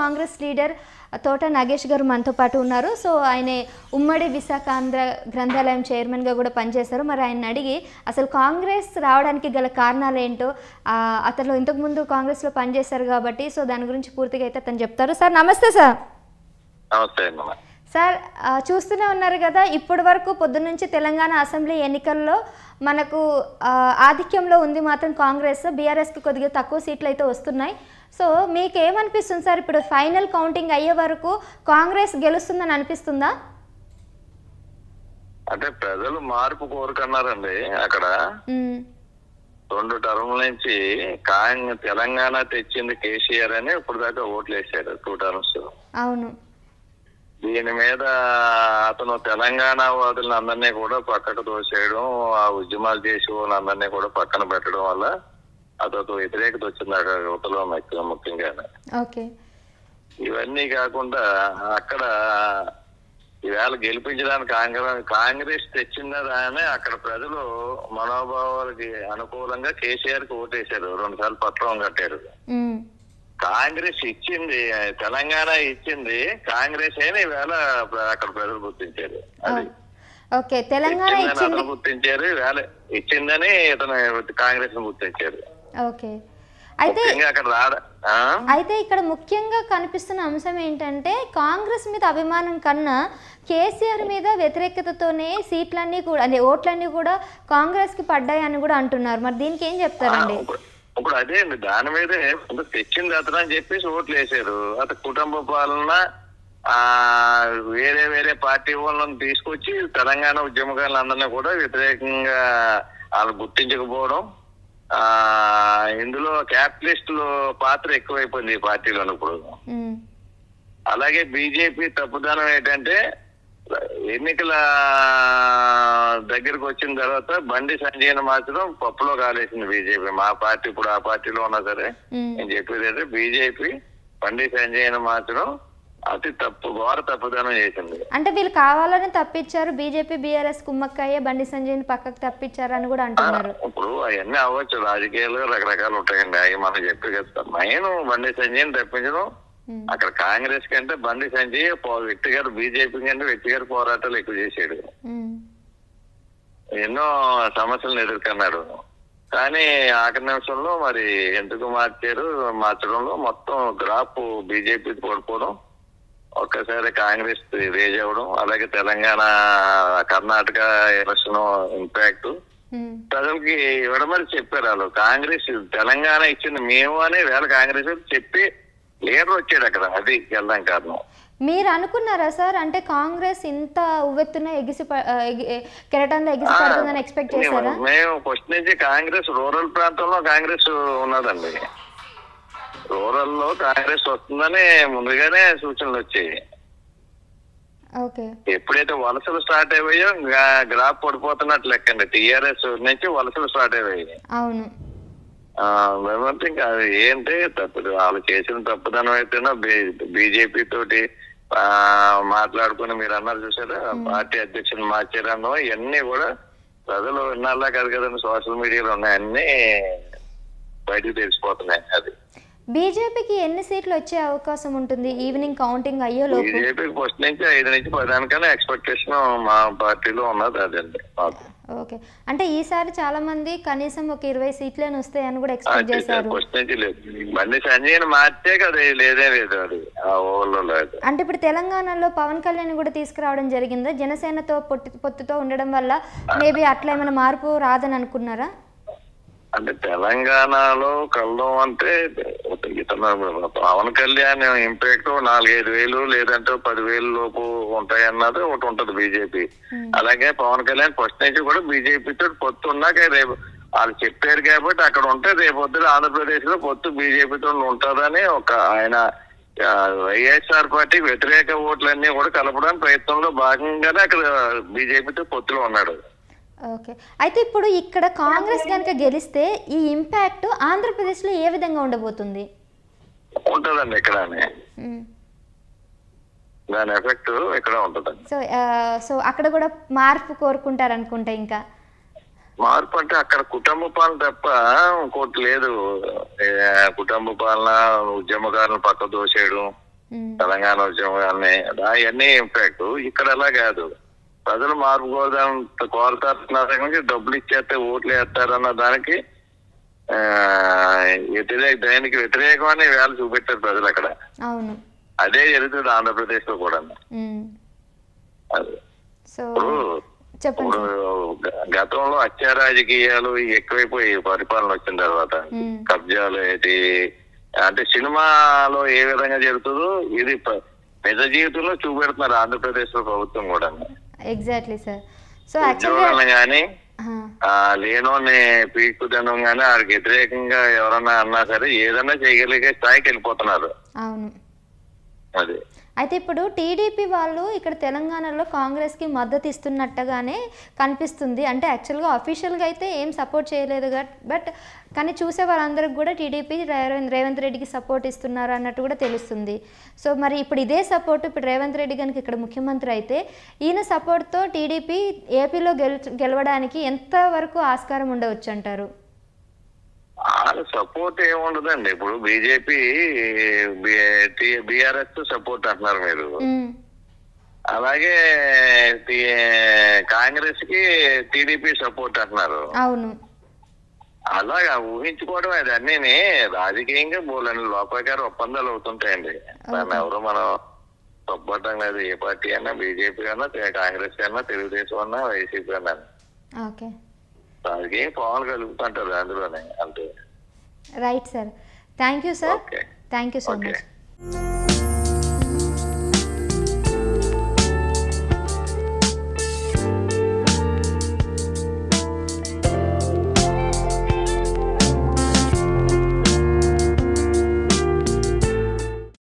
Congress leader తోట నాగేష్ గారు మనతో పాటు ఉన్నారు సో ఆయన ఉమ్మడి విశాఖ ఆంధ్ర గ్రంథాలయం చైర్మన్గా కూడా పనిచేశారు మరి ఆయన అడిగి అసలు కాంగ్రెస్ రావడానికి గల కారణాలు ఏంటో ఆ, అతను ఇంతకుముందు కాంగ్రెస్లో పనిచేశారు కాబట్టి సో దాని గురించి పూర్తిగా అయితే అతను చెప్తారు సార్ నమస్తే సార్ నమస్తే అమ్మా సార్ ఆ, చూస్తూనే ఉన్నారు కదా ఇప్పటి వరకు పొద్దున్నుంచి తెలంగాణ అసెంబ్లీ ఎన్నికల్లో మనకు ఆ, ఆధిక్యంలో ఉంది మాత్రం కాంగ్రెస్ బీఆర్ఎస్కి కొద్దిగా తక్కువ సీట్లు అయితే వస్తున్నాయి సో మీకు ఏమనిపిస్తుంది సార్ ఇప్పుడు ఫైనల్ కౌంటింగ్ అయ్యే వరకు కాంగ్రెస్ గెలుస్తుందని అనిపిస్తుందా అంటే ప్రజలు మార్పు కోరుకున్నారండి అక్కడ మ్మ్. రెండు టర్ముల నుంచి కాంగ్ తెలంగాణ తెచ్చింది కేసీఆర్ అని ఇప్పుడు దాకా ఓట్లు వేశారు టూ టర్మ్స్ అవును దీని మీద అతను తెలంగాణ వాదులను అందరినీ కూడా పక్కకు తోసేయడం ఆ ఉద్యమాలు చేసే వాళ్ళందరినీ కూడా పక్కన పెట్టడం వల్ల అతను వ్యతిరేకత వచ్చింది అక్కడ యువతలో ముఖ్య- ముఖ్యంగా ఓకే ఇవన్నీ కాకుండా అక్కడ ఈవేళ గెలిపించడానికి కాంగ్రెస్ కాంగ్రెస్ తెచ్చిందని అక్కడ ప్రజలు మనోభావాలకి అనుకూలంగా కేసీఆర్ కి ఓటేశారు రెండు సార్లు పత్రం కట్టారు మ్మ్. కాంగ్రెస్ ఇచ్చింది తెలంగాణ ఇచ్చింది కాంగ్రెస్ అయినా ఈవేళ ప్ర- అక్కడ ప్రజలు గుర్తించారు అది ఓకే తెలంగాణ ఇచ్చిందని ఇచ్చింది అతను గుర్తించారు ఈవేళ ఇచ్చిందని ఇతను కాంగ్రెస్ ను గుర్తించారు ఓకే అయితే ముఖ్యంగా అక్కడ రాడ ఆ? అయితే ఇక్కడ ముఖ్యంగా కనిపిస్తున్న అంశం ఏంటంటే కాంగ్రెస్ మీద అభిమానం కన్నా కేసీఆర్ మీద వ్యతిరేకతతోనే సీట్లన్నీ కూడా అదే ఓట్లన్నీ కూడా కాంగ్రెస్కి పడ్డాయని కూడా అంటున్నారు మరి దీనికి ఏం చెప్తారండి ఇప్పుడు ఇప్పుడు అదే అండి దాని మీదే ముందు తెచ్చింది అతను అని చెప్పేసి ఓట్లు వేసారు అతను కుటుంబ పాలన ఆ వేరే వేరే పార్టీ వాళ్ళని తీసుకొచ్చి తెలంగాణ ఉద్యమకారులందరినీ కూడా వ్యతిరేకంగా వాళ్ళు గుర్తించకపోవడం ఆ ఇందులో క్యాపిటలిస్టులు పాత్ర ఎక్కువైపోయింది ఈ పార్టీలో ఇప్పుడు ఉమ్, అలాగే బీజేపీ తప్పుదనం ఏంటంటే ఎన్నికల దగ్గరకు వచ్చిన తర్వాత బండి సంజయ్ని మార్చడం పప్పులో కాలేసింది బీజేపీ మా పార్టీ ఇప్పుడు ఆ పార్టీలో ఉన్నా సరే ఉమ్, నేను చెప్పేది అయితే బీజేపీ బండి సంజయ్ని మార్చడం అతి తప్పు ఘోర తప్పుదనం చేసింది అంటే వీళ్ళు కావాలని తప్పించారు బీజేపీ బీఆర్ఎస్ కుమ్మక్కయ్యే బండి సంజయ్ని పక్కకు తప్పించారు అని కూడా అంటున్నారు ఇప్పుడు అవన్నీ అవ్వచ్చు రాజకీయాలు రకరకాలు ఉంటాయండి అవి మనం చెప్పి కదా మెయిన్ బండి సంజయ్ని తప్పించడం ఉమ్, అక్కడ కాంగ్రెస్ కంటే బండి సంజయ్ పో- వ్యక్తిగత బీజేపీ కంటే వ్యక్తిగత పోరాటాలు ఎక్కువ చేశాడు ఉమ్, ఎన్నో సమస్యలను ఎదుర్కొన్నాడు కానీ ఆఖరి నిమిషంలో మరి ఎందుకు మార్చారు మార్చడంలో మొత్తం గ్రాఫ్ బీజేపీ పడిపోవడం ఒక్కసారి కాంగ్రెస్ రేజ్ అవ్వడం అలాగే Telangana Karnataka election impact um, ప్రజలకి ఇవ్వడమని చెప్పారు వాళ్ళు కాంగ్రెస్ తెలంగాణ ఇచ్చింది మేము అని వేళ కాంగ్రెస్ వాళ్ళు చెప్పి లీడర్ వచ్చాడు అక్కడ అది వెళ్ళడం కారణం మీరు అనుకున్నారా సార్ అంటే కాంగ్రెస్ ఇంత ఉవ్వెత్తున ఎగిసి ప- ఆ, ఎగి- ఏ- కెరటంలో ఎగిసి పడుతుందని ఎక్స్పెక్ట్ చేశారా మేము ఫస్ట్ నుంచి కాంగ్రెస్ రూరల్ ప్రాంతంలో కాంగ్రెస్ ఉన్నదండి రూరల్ లో కాంగ్రెస్ వస్తుందని ముందుగానే సూచనలు వచ్చాయి ఓకే ఎప్పుడైతే వలసలు స్టార్ట్ అయ్యాయో గా- గ్రాఫ్ పడిపోతున్నట్లు లెక్కండి టీఆర్ఎస్ నుంచి వలసలు స్టార్ట్ అయ్యాయి అవును ఆ, మేమంటే ఇంకా అది ఏంటి తప్పు వాళ్ళు చేసిన తప్పుదనం అయితేనో బీజేపీ తోటి ఆ, మాట్లాడుకుని మీరు అన్నారు చూసారా పార్టీ అధ్యక్షుని మార్చారన్నో ఇవన్నీ కూడా ప్రజలు విన్నాళ్ళ కాదు కదండి సోషల్ మీడియాలో ఉన్నాయి అన్ని బయటకు తెలిసిపోతున్నాయి అది బీజేపీకి ఎన్ని సీట్లు వచ్చే అవకాశం ఉంటుంది ఈవినింగ్ కౌంటింగ్ అయ్యే లోపు బీజేపీకి ఫస్ట్ నుంచి ఐదు నుంచి పదానికన్నా ఎక్స్పెక్టేషన్ మా పార్టీలో ఉన్నది అదండి మాకు ఓకే అంటే ఈసారి చాలా మంది కనీసం ఒక ఇరవై సీట్లేని వస్తాయని కూడా ఎక్స్పెక్ట్ చేశారు ఫస్ట్ నుంచి లేదు బండి సంజయ్ని మార్చే కదా లేదే లేదు అది ఆ ఓవర్లో లేదు అంటే ఇప్పుడు తెలంగాణలో పవన్ కళ్యాణ్ కూడా తీసుకురావడం జరిగిందా జనసేనతో పొట్టి పొత్తుతో ఉండడం వల్ల మేబీ అట్లా ఏమైనా మార్పు రాదని అనుకున్నారా అంటే తెలంగాణలో కలడం అంటే ఇతను పవన్ కళ్యాణ్ ఇంపాక్ట్ నాలుగైదు వేలు లేదంటే పదివేలు లోపు ఉంటాయి అన్నది ఒకటి ఉంటది బీజేపీ అలాగే పవన్ కళ్యాణ్ ఫస్ట్ నుంచి కూడా బీజేపీతో పొత్తు ఉన్నాక రేపు వాళ్ళు చెప్పారు కాబట్టి అక్కడ ఉంటే రేపు పొద్దున ఆంధ్రప్రదేశ్ లో పొత్తు బీజేపీతో ఉంటుందని ఒక ఆయన ఆ, వైఎస్ఆర్ పార్టీ వ్యతిరేక ఓట్లన్నీ కూడా కలపడానికి ప్రయత్నంలో భాగంగానే అక్కడ బీజేపీతో పొత్తులో ఉన్నాడు ఓకే అయితే ఇప్పుడు ఇక్కడ కాంగ్రెస్ కనుక గెలిస్తే ఈ ఇంపాక్ట్ ఆంధ్రప్రదేశ్లో ఏ విధంగా ఉండబోతుంది ఉంటదండి ఇక్కడనే మ్మ్. దాని ఎఫెక్ట్ ఇక్కడ ఉంటదండి సో ఆ, సో అక్కడ కూడా మార్పు కోరుకుంటారు అనుకుంటా ఇంకా మార్పు అంటే అక్కడ కుటుంబ పాలన తప్ప ఇంకోటి లేదు ఏ, కుటుంబ పాలన ఉద్యమకారులను పక్క దోసేయడం ఉమ్, తెలంగాణ ఉద్యమం అన్ని అవన్నీ ఇంపాక్ట్ ఇక్కడ అలా కాదు ప్రజలు మార్పు కోరుతా కోరుతారు గురించి డబ్బులు ఇచ్చేస్తే ఓట్లు వేస్తారన్న దానికి ఆ, వ్యతిరేక దానికి వ్యతిరేకమని వేళ చూపెట్టారు ప్రజలు అక్కడ అవును అదే జరుగుతుంది ఆంధ్రప్రదేశ్ లో కూడా ఉమ్, అది. సో ఇప్పుడు చెప్పండి ఇప్పుడు సార్ గ- గతంలో హత్య రాజకీయాలు ఎక్కువైపోయి పరిపాలన వచ్చిన తర్వాత ఉమ్, కబ్జాలు ఏంటి అంటే సినిమాలో ఏ విధంగా జరుగుతుందో ఇది ప- నిజ జీవితంలో చూపెడుతున్నారు ఆంధ్రప్రదేశ్ లో ప్రభుత్వం కూడా ఎగ్జాక్ట్లీ సార్ సో యాక్చువల్గా ఉద్యోగాలను గాని ఆ లేనోని పీకుదనం గాని వాడికి వ్యతిరేకంగా ఎవరన్నా అన్నా సరే ఏదన్నా చేయగలిగే స్థాయికి వెళ్ళిపోతున్నారు అవును అది అయితే ఇప్పుడు టీడీపీ వాళ్ళు ఇక్కడ తెలంగాణలో కాంగ్రెస్కి మద్దతు ఇస్తున్నట్టుగానే కనిపిస్తుంది అంటే యాక్చువల్గా అఫీషియల్గా అయితే ఏం సపోర్ట్ చేయలేదు బట్ కానీ చూసే వాళ్ళందరికీ కూడా టీడీపీ రేవంత్ రేవంత్ రెడ్డికి సపోర్ట్ ఇస్తున్నారు అన్నట్టు కూడా తెలుస్తుంది సో మరి ఇప్పుడు ఇదే సపోర్ట్ ఇప్పుడు రేవంత్ రెడ్డి కనుక ఇక్కడ ముఖ్యమంత్రి అయితే ఈయన సపోర్ట్తో టీడీపీ ఏపీలో గెల్ గెలవడానికి ఎంతవరకు ఆస్కారం ఉండవచ్చు అంటారు వాళ్ళ సపోర్ట్ ఏముండదండి ఇప్పుడు బీజేపీ బీఆర్ఎస్ సపోర్ట్ అంటున్నారు మీరు ఉమ్, అలాగే కాంగ్రెస్ కి టీడీపీ సపోర్ట్ అంటున్నారు అవును అలాగా ఊహించుకోవడం అది అన్నీ రాజకీయంగా బోలని లోపాకార ఒప్పందాలు అవుతుంటాయండి దాన్ని ఎవరు మనం తప్పటం లేదు ఏ పార్టీ అన్నా బీజేపీ అన్నా తే- కాంగ్రెస్ అన్నా తెలుగుదేశం అన్నా వైసీపీ అన్నా ఓకే రాజకీయం పావులు కలుగుతుంటారు అందులోనే అంతే right sir thank you sir okay thank you so okay much